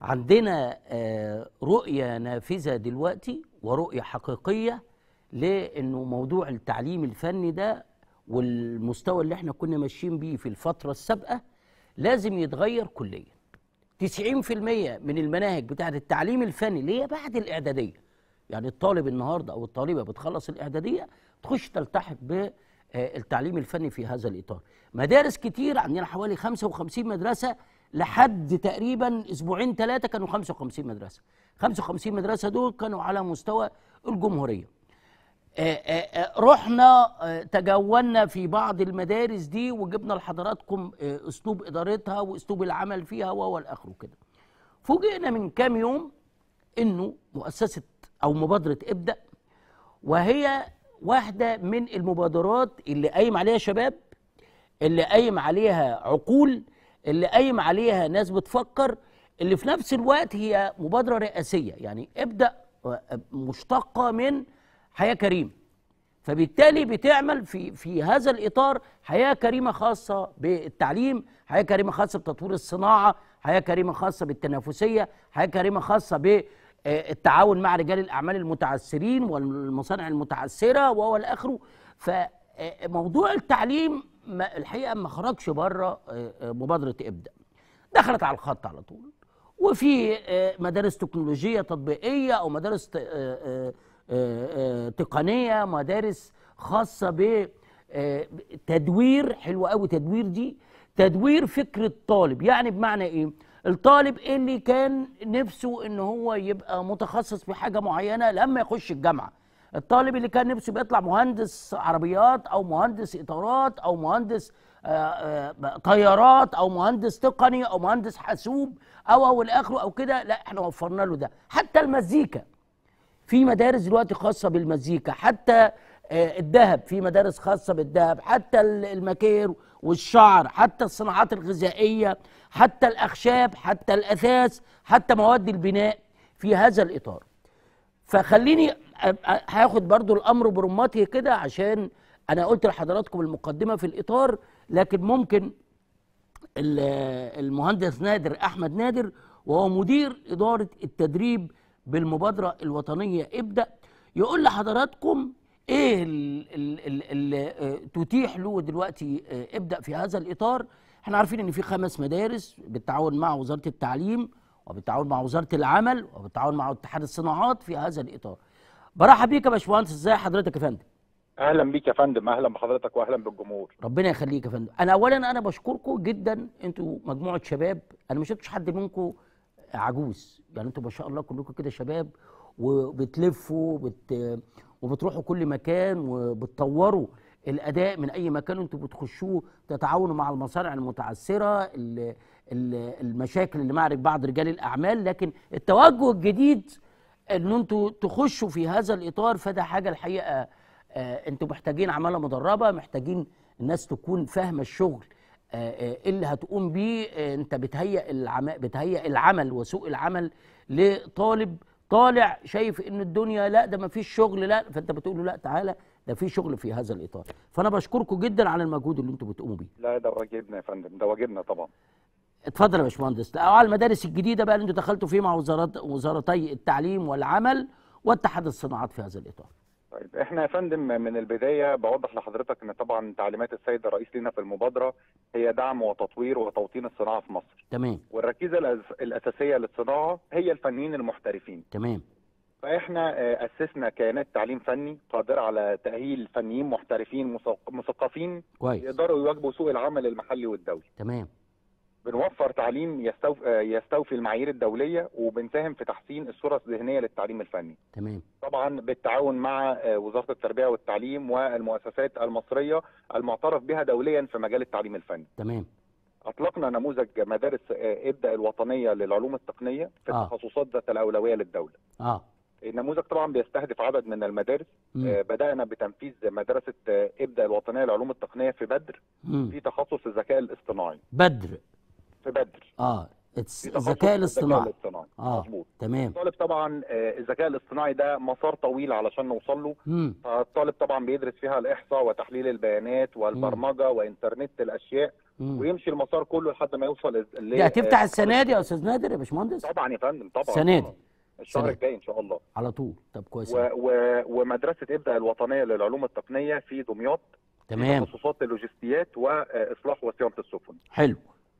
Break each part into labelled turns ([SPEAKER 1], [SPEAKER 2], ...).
[SPEAKER 1] عندنا آه، رؤية نافذة دلوقتي ورؤية حقيقية لأنه موضوع التعليم الفني ده والمستوى اللي احنا كنا ماشيين بيه في الفترة السابقة لازم يتغير كليا 90% من المناهج بتاعت التعليم الفني اللي هي بعد الإعدادية يعني الطالب النهاردة أو الطالبة بتخلص الإعدادية تخش تلتحق بالتعليم الفني في هذا الإطار مدارس كتير عندنا حوالي 55 مدرسة لحد تقريبا اسبوعين ثلاثه كانوا 55 مدرسه 55 مدرسه دول كانوا على مستوى الجمهوريه آه، آه، آه، رحنا آه، تجولنا في بعض المدارس دي وجبنا لحضراتكم آه، اسلوب ادارتها واسلوب العمل فيها وهو الاخر كده فوجئنا من كام يوم انه مؤسسه او مبادره ابدا وهي واحده من المبادرات اللي قايم عليها شباب اللي قايم عليها عقول اللي قايم عليها ناس بتفكر اللي في نفس الوقت هي مبادرة رئاسية يعني ابدأ مشتقة من حياة كريم فبالتالي بتعمل في في هذا الإطار حياة كريمة خاصة بالتعليم حياة كريمة خاصة بتطوير الصناعة حياة كريمة خاصة بالتنافسية حياة كريمة خاصة بالتعاون مع رجال الأعمال المتعثرين والمصانع المتعثرة وهو الآخر فموضوع التعليم ما الحقيقه ما خرجش بره مبادره ابدا دخلت على الخط على طول وفي آه، مدارس تكنولوجيه تطبيقيه او مدارس ت- آه، آه، آه، آه، تقنيه مدارس خاصه ب آه، تدوير حلو قوي تدوير دي تدوير فكر الطالب يعني بمعنى ايه الطالب اللي كان نفسه ان هو يبقى متخصص في حاجه معينه لما يخش الجامعه الطالب اللي كان نفسه بيطلع مهندس عربيات او مهندس اطارات او مهندس آه، آه، طيارات او مهندس تقني او مهندس حاسوب او او الاخر او كده لا احنا وفرنا له ده حتى المزيكا في مدارس دلوقتي خاصه بالمزيكا حتى آه، الذهب في مدارس خاصه بالذهب حتى ال- الماكير والشعر حتى الصناعات الغذائيه حتى الاخشاب حتى الاثاث حتى مواد البناء في هذا الاطار فخليني أ- أ- هاخد برضو الامر برمته كده عشان انا قلت لحضراتكم المقدمه في الاطار لكن ممكن ال- المهندس نادر احمد نادر وهو مدير اداره التدريب بالمبادره الوطنيه ابدا يقول لحضراتكم ايه اللي تتيح له دلوقتي آه، ابدا في هذا الاطار احنا عارفين ان في خمس مدارس بالتعاون مع وزاره التعليم وبالتعاون مع وزاره العمل وبالتعاون مع اتحاد الصناعات في هذا الاطار برحب بيك يا باشمهندس ازي حضرتك يا فندم
[SPEAKER 2] اهلا بيك يا فندم اهلا بحضرتك واهلا بالجمهور
[SPEAKER 1] ربنا يخليك يا فندم انا اولا انا بشكركم جدا انتوا مجموعه شباب انا ما شفتش حد منكم عجوز يعني انتوا ما شاء الله كلكم كده شباب وبتلفوا وبت... وبتروحوا كل مكان وبتطوروا الاداء من اي مكان انتوا بتخشوه تتعاونوا مع المصانع المتعثره ال... ال... المشاكل اللي مع بعض رجال الاعمال لكن التوجه الجديد ان انتوا تخشوا في هذا الاطار فده حاجه الحقيقه آه، انتوا محتاجين عماله مدربه محتاجين الناس تكون فاهمه الشغل آه، آه، اللي هتقوم بيه آه، انت بتهيئ العمل بتهيئ العمل وسوق العمل لطالب طالع شايف ان الدنيا لا ده ما فيش شغل لا فانت بتقول له لا تعالى ده في شغل في هذا الاطار فانا بشكركم جدا على المجهود اللي انتوا بتقوموا بيه
[SPEAKER 2] لا ده واجبنا يا فندم ده واجبنا طبعا
[SPEAKER 1] اتفضل يا باشمهندس او على المدارس الجديده بقى اللي انتوا دخلتوا فيه مع وزارات وزارتي التعليم والعمل واتحاد الصناعات في هذا الاطار
[SPEAKER 2] طيب احنا يا فندم من البدايه بوضح لحضرتك ان طبعا تعليمات السيد الرئيس لنا في المبادره هي دعم وتطوير وتوطين الصناعه في مصر
[SPEAKER 1] تمام
[SPEAKER 2] والركيزه الأس- الاساسيه للصناعه هي الفنيين المحترفين
[SPEAKER 1] تمام
[SPEAKER 2] فاحنا آه، اسسنا كيانات تعليم فني قادره على تاهيل فنيين محترفين مثق- مثقفين
[SPEAKER 1] كويس
[SPEAKER 2] يقدروا يواجهوا سوق العمل المحلي والدولي
[SPEAKER 1] تمام
[SPEAKER 2] بنوفر تعليم يستوف... آه، يستوفي المعايير الدوليه وبنساهم في تحسين الصوره الذهنيه للتعليم الفني
[SPEAKER 1] تمام
[SPEAKER 2] طبعا بالتعاون مع آه، وزاره التربيه والتعليم والمؤسسات المصريه المعترف بها دوليا في مجال التعليم الفني.
[SPEAKER 1] تمام
[SPEAKER 2] اطلقنا نموذج مدارس آه، ابدا الوطنيه للعلوم التقنيه في
[SPEAKER 1] آه.
[SPEAKER 2] التخصصات ذات الاولويه للدوله.
[SPEAKER 1] اه
[SPEAKER 2] النموذج طبعا بيستهدف عدد من المدارس
[SPEAKER 1] مم.
[SPEAKER 2] آه، بدانا بتنفيذ مدرسه آه، ابدا الوطنيه للعلوم التقنيه في بدر
[SPEAKER 1] مم.
[SPEAKER 2] في تخصص الذكاء الاصطناعي
[SPEAKER 1] بدر
[SPEAKER 2] في بدر
[SPEAKER 1] اه الس-
[SPEAKER 2] في تخصص
[SPEAKER 1] الذكاء الاصطناعي
[SPEAKER 2] الاصطناعي
[SPEAKER 1] اه
[SPEAKER 2] مظبوط
[SPEAKER 1] تمام
[SPEAKER 2] الطالب طبعا آه، الذكاء الاصطناعي ده مسار طويل علشان نوصل له
[SPEAKER 1] امم
[SPEAKER 2] فالطالب طبعا بيدرس فيها الاحصاء وتحليل البيانات والبرمجه وانترنت الاشياء
[SPEAKER 1] امم
[SPEAKER 2] ويمشي المسار كله لحد ما يوصل ل
[SPEAKER 1] دي هتفتح السنه دي يا استاذ نادر يا باشمهندس
[SPEAKER 2] طبعا يا فندم طبعا
[SPEAKER 1] السنة دي.
[SPEAKER 2] طبعاً. الشهر
[SPEAKER 1] السنة دي.
[SPEAKER 2] الجاي ان شاء الله
[SPEAKER 1] على طول طب كويس
[SPEAKER 2] و و ومدرسه ابدا الوطنيه للعلوم التقنيه في دمياط
[SPEAKER 1] تمام
[SPEAKER 2] تخصصات اللوجستيات واصلاح وصيانه السفن
[SPEAKER 1] حلو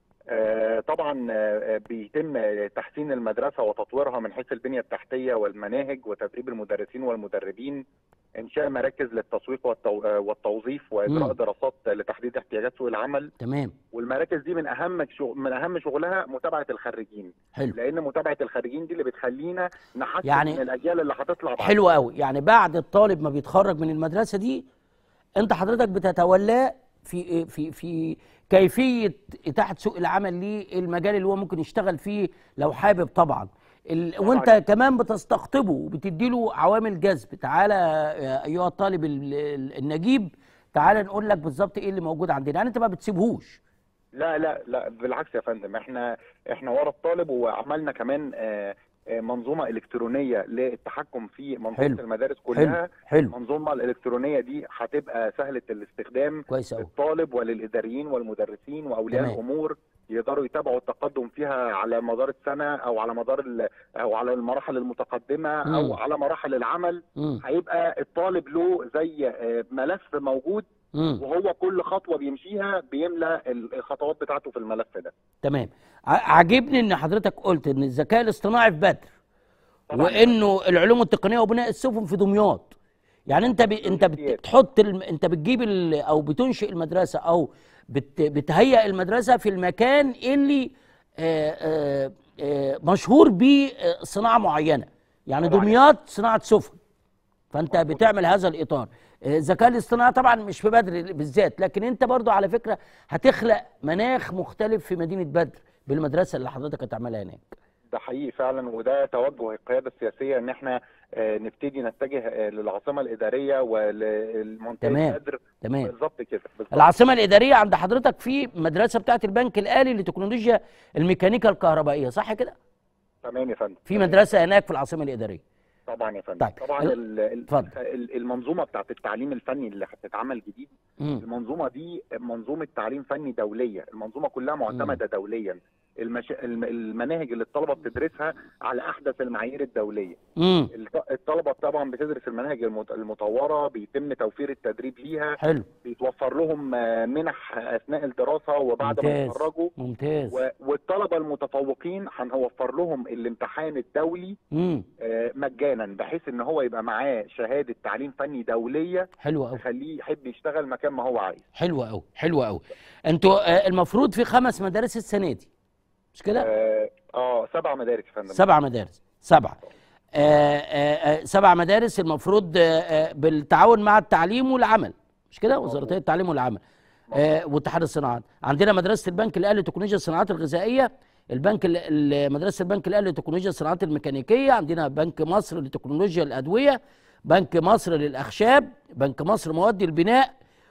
[SPEAKER 2] آه، طبعا آه، بيتم تحسين المدرسه وتطويرها من حيث البنيه التحتيه والمناهج وتدريب المدرسين والمدربين انشاء مراكز للتسويق والتو- آه، والتوظيف واجراء
[SPEAKER 1] مم.
[SPEAKER 2] دراسات لتحديد احتياجات سوق العمل
[SPEAKER 1] تمام
[SPEAKER 2] والمراكز دي من اهم شغ- من اهم شغلها متابعه الخريجين
[SPEAKER 1] حلو
[SPEAKER 2] لان متابعه الخريجين دي اللي بتخلينا نحسن
[SPEAKER 1] يعني
[SPEAKER 2] من الاجيال اللي هتطلع بعد
[SPEAKER 1] حلو قوي يعني بعد الطالب ما بيتخرج من المدرسه دي انت حضرتك بتتولاه في في في كيفيه اتاحه سوق العمل للمجال اللي هو ممكن يشتغل فيه لو حابب طبعا ال...
[SPEAKER 2] طبعاً.
[SPEAKER 1] وانت كمان بتستقطبه وبتدي له عوامل جذب تعالى يا ايها الطالب ال- ال- النجيب تعالى نقول لك بالظبط ايه اللي موجود عندنا يعني انت ما بتسيبهوش
[SPEAKER 2] لا لا لا بالعكس يا فندم احنا احنا ورا الطالب وعملنا كمان آه، آه، منظومه الكترونيه للتحكم في منظومه
[SPEAKER 1] حلو.
[SPEAKER 2] المدارس
[SPEAKER 1] حلو
[SPEAKER 2] كلها
[SPEAKER 1] حلو
[SPEAKER 2] المنظومه الالكترونيه دي هتبقى سهله الاستخدام
[SPEAKER 1] كويس قوي
[SPEAKER 2] للطالب وللاداريين والمدرسين واولياء
[SPEAKER 1] تمام.
[SPEAKER 2] الامور يقدروا يتابعوا التقدم فيها على مدار السنه او على مدار ال- او على المراحل المتقدمه
[SPEAKER 1] مم.
[SPEAKER 2] او على مراحل العمل
[SPEAKER 1] امم
[SPEAKER 2] هيبقى الطالب له زي آه، ملف موجود
[SPEAKER 1] امم
[SPEAKER 2] وهو كل خطوه بيمشيها بيملى الخطوات بتاعته في الملف ده
[SPEAKER 1] تمام ع- عاجبني ان حضرتك قلت ان الذكاء الاصطناعي في بدر
[SPEAKER 2] طبعاً.
[SPEAKER 1] وانه العلوم التقنيه وبناء السفن في دمياط يعني انت ب... انت بت-
[SPEAKER 2] اللوجستيات.
[SPEAKER 1] بتحط الم... انت بتجيب ال... او بتنشئ المدرسه او بت... بتهيئ المدرسه في المكان اللي آه آه آه مشهور بيه آه، صناعه معينه يعني
[SPEAKER 2] طبعاً.
[SPEAKER 1] دمياط صناعه سفن فانت
[SPEAKER 2] مظبوط.
[SPEAKER 1] بتعمل هذا الاطار آه، الذكاء الاصطناعي طبعا مش في بدر بالذات لكن انت برضو على فكره هتخلق مناخ مختلف في مدينه بدر بالمدرسه اللي حضرتك هتعملها هناك
[SPEAKER 2] ده حقيقي فعلا وده توجه القياده السياسيه ان احنا آه، نبتدي نتجه آه، للعاصمه الاداريه وللمنطقه
[SPEAKER 1] تمام.
[SPEAKER 2] بدر
[SPEAKER 1] تمام
[SPEAKER 2] بالظبط كده بالظبط
[SPEAKER 1] العاصمه الاداريه عند حضرتك في مدرسه بتاعه البنك الالي لتكنولوجيا الميكانيكا الكهربائيه صح كده
[SPEAKER 2] تمام يا فندم
[SPEAKER 1] في
[SPEAKER 2] تمام.
[SPEAKER 1] مدرسه هناك في العاصمه الاداريه
[SPEAKER 2] طبعا يا فندم
[SPEAKER 1] طيب.
[SPEAKER 2] طبعا
[SPEAKER 1] ال-
[SPEAKER 2] ال- ال-
[SPEAKER 1] اتفضل.
[SPEAKER 2] ال- المنظومه بتاعت التعليم الفني اللي هتتعمل جديد
[SPEAKER 1] مم.
[SPEAKER 2] المنظومه دي منظومه تعليم فني دوليه المنظومه كلها معتمده دوليا المش... الم- المناهج اللي الطلبه بتدرسها على احدث المعايير الدوليه
[SPEAKER 1] امم
[SPEAKER 2] الط- الطلبه طبعا بتدرس المناهج المت- المطوره بيتم توفير التدريب ليها
[SPEAKER 1] حلو
[SPEAKER 2] بيتوفر لهم آه، منح اثناء الدراسه وبعد ما
[SPEAKER 1] ممتاز
[SPEAKER 2] يتخرجوا
[SPEAKER 1] ممتاز
[SPEAKER 2] و- والطلبه المتفوقين هنوفر لهم الامتحان الدولي
[SPEAKER 1] امم
[SPEAKER 2] آه، مجانا بحيث ان هو يبقى معاه شهاده تعليم فني دوليه
[SPEAKER 1] حلو قوي
[SPEAKER 2] تخليه يحب يشتغل مكان ما هو عايز
[SPEAKER 1] حلو قوي حلو قوي انتوا آه، المفروض في خمس مدارس السنه دي مش كده
[SPEAKER 2] اه آه، سبع مدارس يا فندم
[SPEAKER 1] سبع مدارس سبعة آه آه آه سبع مدارس المفروض آه آه بالتعاون مع التعليم والعمل مش كده وزارتي التعليم والعمل آه واتحاد الصناعات عندنا مدرسة البنك الأهلي لتكنولوجيا الصناعات الغذائية البنك ال- ال- مدرسة البنك الأهلي لتكنولوجيا الصناعات الميكانيكية عندنا بنك مصر لتكنولوجيا الأدوية بنك مصر للأخشاب بنك مصر مواد البناء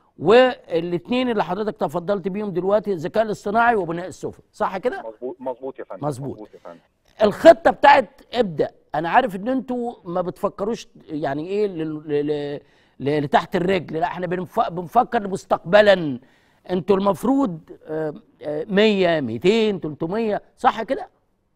[SPEAKER 1] والاثنين اللي حضرتك تفضلت بيهم دلوقتي الذكاء الاصطناعي وبناء السفن صح كده
[SPEAKER 2] مظبوط مظبوط يا فندم
[SPEAKER 1] مظبوط.
[SPEAKER 2] يا فندم
[SPEAKER 1] الخطه بتاعت ابدا انا عارف ان انتوا ما بتفكروش يعني ايه لل- ل- ل- لتحت الرجل لا احنا بنف- بنفكر مستقبلا انتوا المفروض آه، آه، 100 200 300 صح كده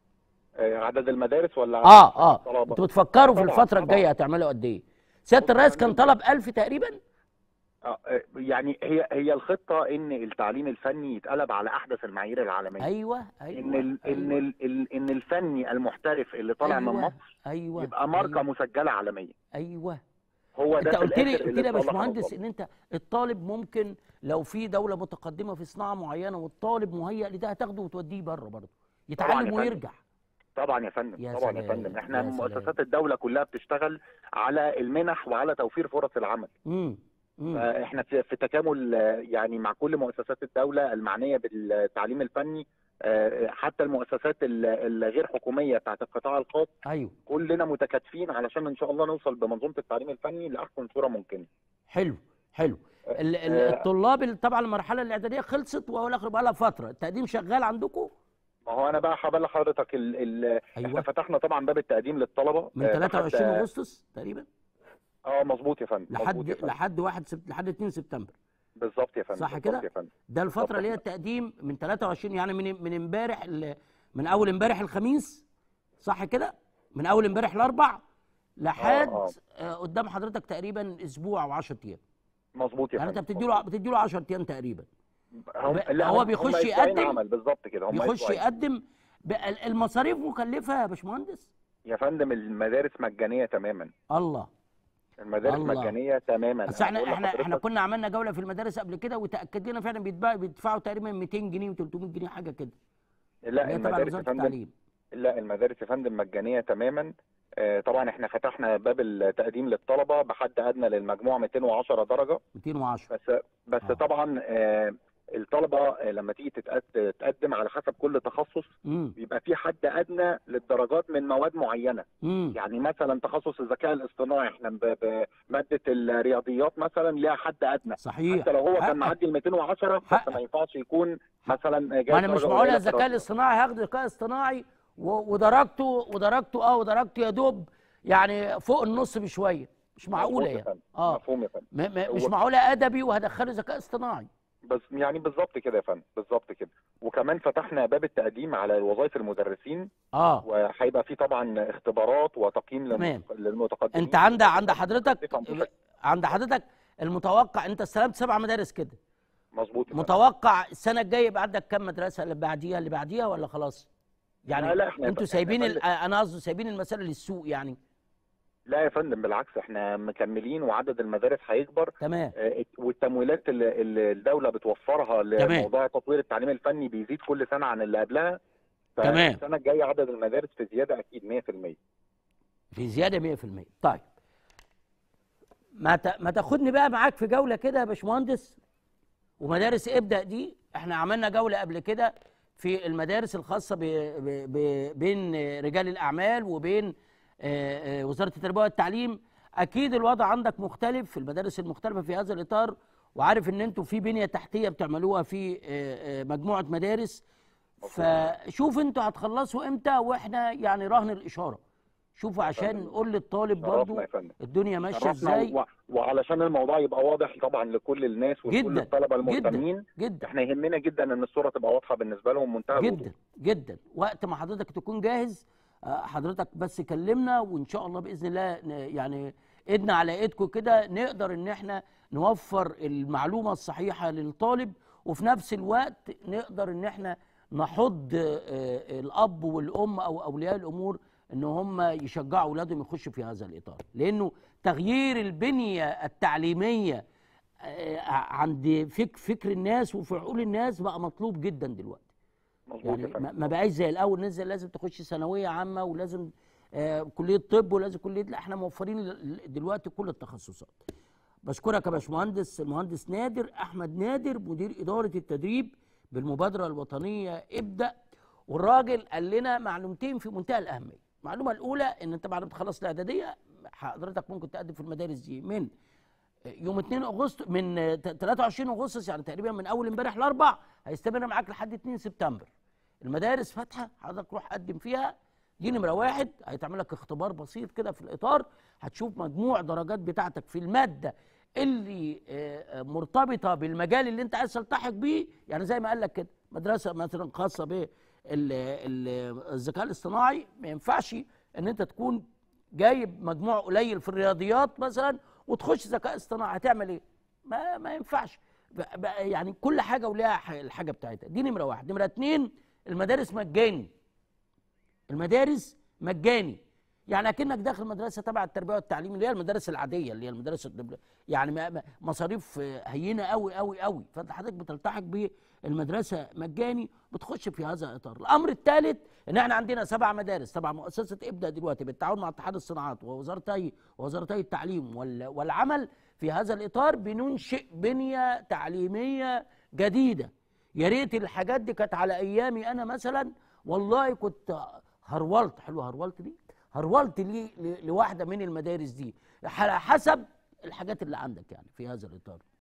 [SPEAKER 2] آه، عدد المدارس ولا
[SPEAKER 1] اه اه
[SPEAKER 2] الطلبة؟
[SPEAKER 1] انتوا بتفكروا في
[SPEAKER 2] طبعاً،
[SPEAKER 1] الفتره
[SPEAKER 2] طبعاً.
[SPEAKER 1] الجايه هتعملوا قد ايه سياده الرئيس كان طلب 1000 تقريبا
[SPEAKER 2] آه، آه، يعني هي هي الخطه ان التعليم الفني يتقلب على احدث المعايير العالميه
[SPEAKER 1] ايوه ايوه
[SPEAKER 2] ان ال ان
[SPEAKER 1] أيوة.
[SPEAKER 2] ال ال ان الفني المحترف اللي طالع من
[SPEAKER 1] أيوة،
[SPEAKER 2] مصر
[SPEAKER 1] ايوه
[SPEAKER 2] يبقى ماركه
[SPEAKER 1] أيوة,
[SPEAKER 2] مسجله عالميا
[SPEAKER 1] ايوه
[SPEAKER 2] هو ده
[SPEAKER 1] انت
[SPEAKER 2] في
[SPEAKER 1] قلت لي
[SPEAKER 2] الآخر
[SPEAKER 1] قلت
[SPEAKER 2] اللي
[SPEAKER 1] لي يا
[SPEAKER 2] صالح
[SPEAKER 1] باشمهندس
[SPEAKER 2] الوطن.
[SPEAKER 1] ان انت الطالب ممكن لو في دوله متقدمه في صناعه معينه والطالب مهيئ لده هتاخده وتوديه بره برضه
[SPEAKER 2] يا
[SPEAKER 1] يتعلم
[SPEAKER 2] فندم.
[SPEAKER 1] ويرجع
[SPEAKER 2] طبعا يا فندم
[SPEAKER 1] يا
[SPEAKER 2] طبعا يا
[SPEAKER 1] سلام،
[SPEAKER 2] فندم احنا
[SPEAKER 1] يا سلام.
[SPEAKER 2] مؤسسات الدوله كلها بتشتغل على المنح وعلى توفير فرص العمل
[SPEAKER 1] امم امم
[SPEAKER 2] احنا في في تكامل آه، يعني مع كل مؤسسات الدوله المعنيه بالتعليم الفني آه، حتى المؤسسات ال- الغير حكوميه بتاعت القطاع الخاص
[SPEAKER 1] ايوه
[SPEAKER 2] كلنا متكاتفين علشان ان شاء الله نوصل بمنظومه التعليم الفني لاحسن صوره ممكنه
[SPEAKER 1] حلو حلو ال- ال-
[SPEAKER 2] آه.
[SPEAKER 1] الطلاب اللي طبعا المرحله الاعداديه خلصت واقول لك بقى لها فتره التقديم شغال عندكم
[SPEAKER 2] ما هو انا بقى هبلغ حضرتك ال ال احنا
[SPEAKER 1] ايوه
[SPEAKER 2] فتحنا طبعا باب التقديم للطلبه
[SPEAKER 1] من
[SPEAKER 2] آه،
[SPEAKER 1] 23
[SPEAKER 2] بحد-
[SPEAKER 1] اغسطس تقريبا
[SPEAKER 2] اه مظبوط يا فندم مظبوط
[SPEAKER 1] لحد
[SPEAKER 2] يا فندم
[SPEAKER 1] لحد 1 سبت... لحد 2 سبتمبر
[SPEAKER 2] بالظبط يا فندم
[SPEAKER 1] صح
[SPEAKER 2] بالظبط
[SPEAKER 1] كده؟
[SPEAKER 2] يا فندم
[SPEAKER 1] ده الفتره اللي هي التقديم من 23 يعني من من امبارح ل- من اول امبارح الخميس صح كده من اول امبارح الاربع لحد
[SPEAKER 2] آه.
[SPEAKER 1] آه قدام حضرتك تقريبا اسبوع او 10 ايام
[SPEAKER 2] مظبوط يا
[SPEAKER 1] يعني انت
[SPEAKER 2] فندم
[SPEAKER 1] بتدي له بتدي له 10 ايام تقريبا
[SPEAKER 2] هم
[SPEAKER 1] ب-
[SPEAKER 2] لا
[SPEAKER 1] هو
[SPEAKER 2] هم-
[SPEAKER 1] بيخش
[SPEAKER 2] هم أسبوعين
[SPEAKER 1] يقدم-
[SPEAKER 2] عمل بالظبط كده هم
[SPEAKER 1] بيخش
[SPEAKER 2] أسبوعين.
[SPEAKER 1] يقدم ب- ال- المصاريف مكلفه يا باشمهندس
[SPEAKER 2] يا فندم المدارس مجانيه تماما
[SPEAKER 1] الله
[SPEAKER 2] المدارس
[SPEAKER 1] الله.
[SPEAKER 2] مجانيه تماما
[SPEAKER 1] بس احنا
[SPEAKER 2] هقول
[SPEAKER 1] احنا احنا
[SPEAKER 2] لحضرتك-
[SPEAKER 1] كنا عملنا جوله في المدارس قبل كده وتاكد لنا فعلا بيدفعوا بيدفعوا تقريبا 200 جنيه و300 جنيه حاجه كده
[SPEAKER 2] لا
[SPEAKER 1] اللي هي تبع
[SPEAKER 2] المدارس يا
[SPEAKER 1] وزاره
[SPEAKER 2] فندم
[SPEAKER 1] التعليم
[SPEAKER 2] لا المدارس يا فندم مجانيه تماما آه، طبعا احنا فتحنا باب التقديم للطلبه بحد ادنى للمجموع 210 درجه
[SPEAKER 1] 210
[SPEAKER 2] بس بس
[SPEAKER 1] آه.
[SPEAKER 2] طبعا آه، الطلبه آه، لما تيجي تتقد- تقدم على حسب كل تخصص
[SPEAKER 1] امم
[SPEAKER 2] بيبقى في حد ادنى للدرجات من مواد معينه
[SPEAKER 1] امم
[SPEAKER 2] يعني مثلا تخصص الذكاء الاصطناعي احنا ب- بماده الرياضيات مثلا ليها حد ادنى
[SPEAKER 1] صحيح
[SPEAKER 2] حتى لو هو
[SPEAKER 1] حق-
[SPEAKER 2] كان معدي ال 210
[SPEAKER 1] حق.
[SPEAKER 2] بس ما ينفعش يكون مثلا جايب
[SPEAKER 1] ما انا مش
[SPEAKER 2] درجة
[SPEAKER 1] معقول
[SPEAKER 2] قليلة
[SPEAKER 1] الذكاء
[SPEAKER 2] في الرياضة.
[SPEAKER 1] الاصطناعي هاخد ذكاء اصطناعي و- ودرجته ودرجته اه ودرجته يا دوب يعني فوق النص بشويه مش معقوله
[SPEAKER 2] مظبوط يا
[SPEAKER 1] يعني
[SPEAKER 2] فندم.
[SPEAKER 1] اه
[SPEAKER 2] مفهوم يا فندم
[SPEAKER 1] م م مش
[SPEAKER 2] هو-
[SPEAKER 1] معقوله ادبي وهدخله ذكاء اصطناعي
[SPEAKER 2] بس يعني بالظبط كده يا فندم بالظبط كده وكمان فتحنا باب التقديم على وظائف المدرسين
[SPEAKER 1] اه
[SPEAKER 2] وهيبقى في طبعا اختبارات وتقييم
[SPEAKER 1] تمام.
[SPEAKER 2] للمتق- للمتقدمين
[SPEAKER 1] انت عند عند حضرتك
[SPEAKER 2] تفهم بشكل-
[SPEAKER 1] عند حضرتك المتوقع انت استلمت سبع مدارس كده
[SPEAKER 2] مظبوط يا فندم.
[SPEAKER 1] متوقع السنه الجايه يبقى عندك كام مدرسه اللي بعديها اللي بعديها ولا خلاص يعني
[SPEAKER 2] لا، لا، إحنا-
[SPEAKER 1] انتوا
[SPEAKER 2] إحنا
[SPEAKER 1] سايبين ال-
[SPEAKER 2] بنلف.
[SPEAKER 1] انا قصدي سايبين المساله للسوق يعني
[SPEAKER 2] لا يا فندم بالعكس احنا مكملين وعدد المدارس هيكبر
[SPEAKER 1] تمام
[SPEAKER 2] آه، والتمويلات اللي اللي الدوله بتوفرها
[SPEAKER 1] تمام.
[SPEAKER 2] لموضوع تطوير التعليم الفني بيزيد كل سنه عن اللي قبلها
[SPEAKER 1] تمام.
[SPEAKER 2] السنه الجايه عدد المدارس في زياده اكيد 100%
[SPEAKER 1] في زياده 100% طيب ما ت- ما تاخدني بقى معاك في جوله كده يا باشمهندس ومدارس ابدا دي احنا عملنا جوله قبل كده في المدارس الخاصه ب... ب... ب... بين رجال الاعمال وبين آه، آه، وزاره التربيه والتعليم اكيد الوضع عندك مختلف في المدارس المختلفه في هذا الاطار وعارف ان انتوا في بنيه تحتيه بتعملوها في آه، آه، مجموعه مدارس فشوف انتوا هتخلصوا امتى واحنا يعني رهن الاشاره شوفوا عشان
[SPEAKER 2] فندم.
[SPEAKER 1] نقول للطالب
[SPEAKER 2] شرفنا
[SPEAKER 1] برضو
[SPEAKER 2] يا فندم
[SPEAKER 1] الدنيا ماشيه
[SPEAKER 2] شرفنا
[SPEAKER 1] ازاي
[SPEAKER 2] و... وعلشان الموضوع يبقى واضح طبعا لكل الناس ولكل
[SPEAKER 1] جدا،
[SPEAKER 2] الطلبه
[SPEAKER 1] جدا
[SPEAKER 2] المهتمين
[SPEAKER 1] جدا
[SPEAKER 2] احنا يهمنا جدا ان الصوره تبقى واضحه بالنسبه لهم منتهى الوضوح.
[SPEAKER 1] جدا جدا وقت ما حضرتك تكون جاهز آه، حضرتك بس كلمنا وان شاء الله باذن الله ن- يعني ايدنا على ايدكم كده نقدر ان احنا نوفر المعلومه الصحيحه للطالب وفي نفس الوقت نقدر ان احنا نحض آه، آه، الاب والام او اولياء الامور ان هم يشجعوا اولادهم يخشوا في هذا الاطار لانه تغيير البنيه التعليميه آه، عند فك فكر الناس وفي عقول الناس بقى مطلوب جدا دلوقتي
[SPEAKER 2] مظبوط
[SPEAKER 1] يعني
[SPEAKER 2] يا
[SPEAKER 1] ما
[SPEAKER 2] فندم
[SPEAKER 1] ما بقاش زي الاول نزل لازم تخش ثانويه عامه ولازم آه كليه طب ولازم كليه لا احنا موفرين ل- دلوقتي كل التخصصات بشكرك يا باشمهندس المهندس نادر احمد نادر مدير اداره التدريب بالمبادره الوطنيه ابدا والراجل قال لنا معلومتين في منتهى الاهميه المعلومه الاولى ان انت بعد ما تخلص الاعداديه حضرتك ممكن تقدم في المدارس دي من يوم 2 اغسطس من 23 اغسطس يعني تقريبا من اول امبارح الاربع هيستمر معاك لحد 2 سبتمبر المدارس فاتحه حضرتك روح قدم فيها دي نمره واحد هيتعمل لك اختبار بسيط كده في الاطار هتشوف مجموع درجات بتاعتك في الماده اللي آه، آه، مرتبطه بالمجال اللي انت عايز تلتحق بيه يعني زي ما قال لك كده مدرسه مثلا خاصه بالذكاء الاصطناعي ما ينفعش ان انت تكون جايب مجموع قليل في الرياضيات مثلا وتخش ذكاء اصطناعي هتعمل ايه؟ ما ما ينفعش ب- ب- يعني كل حاجه وليها ح- الحاجه بتاعتها دي نمره واحد نمره اتنين المدارس مجاني المدارس مجاني يعني اكنك داخل مدرسه تبع التربيه والتعليم اللي هي المدارس العاديه اللي هي المدارس الدبل- يعني ما- ما- مصاريف آه، هينه قوي قوي قوي فانت حضرتك بتلتحق بالمدرسه مجاني بتخش في هذا الاطار الامر الثالث ان احنا عندنا سبع مدارس تبع مؤسسه ابدا دلوقتي بالتعاون مع اتحاد الصناعات ووزارتي ووزارتي التعليم وال- والعمل في هذا الاطار بننشئ بنيه تعليميه جديده يا ريت الحاجات دي كانت على ايامي انا مثلا والله كنت هرولت حلوه هرولت دي هرولت لي ل- لواحده من المدارس دي على حسب الحاجات اللي عندك يعني في هذا الاطار